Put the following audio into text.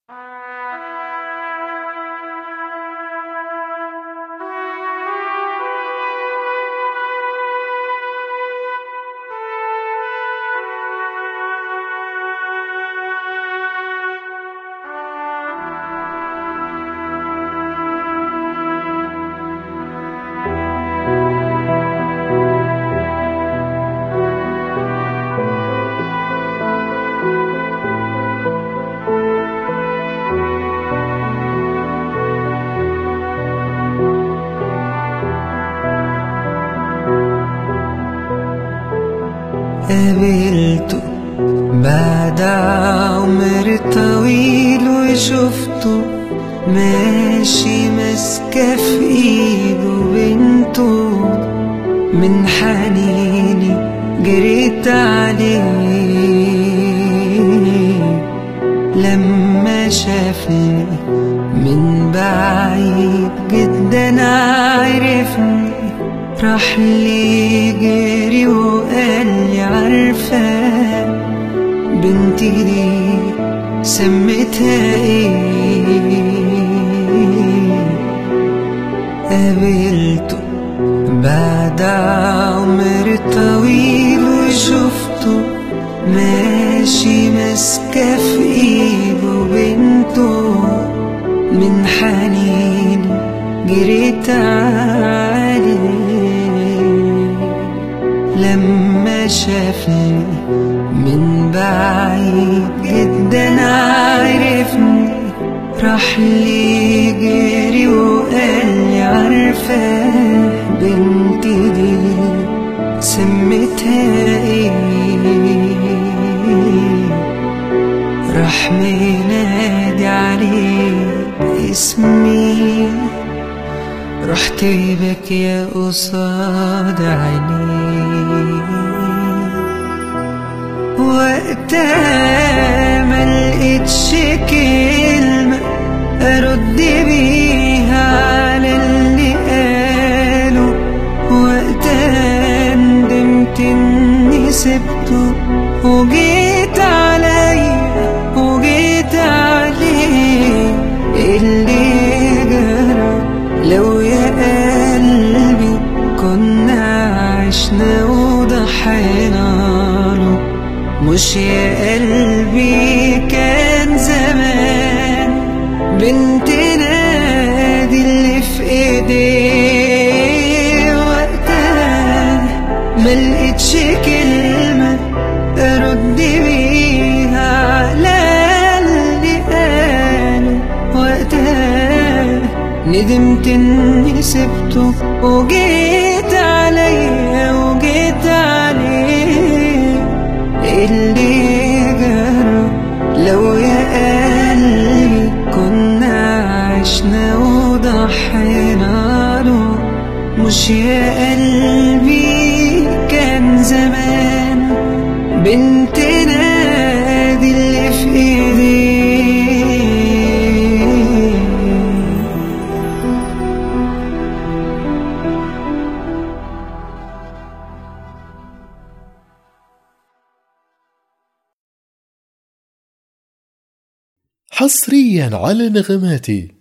قابلته بعد عمر طويل وشفته ماشي ماسكة في ايده بنته من حنيني جريت عليه لما شافني من بعيد جدا عرفني راح لي جري وقال لي عارفة بنتي دي سميتها ايه قابلته بعد عمر طويل وشفته ماشي ماسكة في ايده بنته من حنيني جريت عليه لما شافني من بعيد جدا عرفني راح لي جري وقال لي عارفة بنتي دي سميتها ايه راح منادي عليه باسمي رحت بكي قصاد عينيه وقتها ما لقيتش كلمة أرد بيها على اللي قاله وقتها ندمت إني سبته وجيت عليا وجيت عليه اللي جرى لو يا قلبي كنا عشنا وضحينا له مش يا قلبي كان زمان بنتنا دي اللي في ايديه وقتها ملقتش كلمة ارد بيها على اللي قاله وقتها ندمت اني سبته وجيت عليا وجيت عليه اللي جرى لو يا قلبي كنا عشنا وضحينا له مش يا قلبي كان زمان بنتنا دي اللي في ايديه حصريا على نغماتي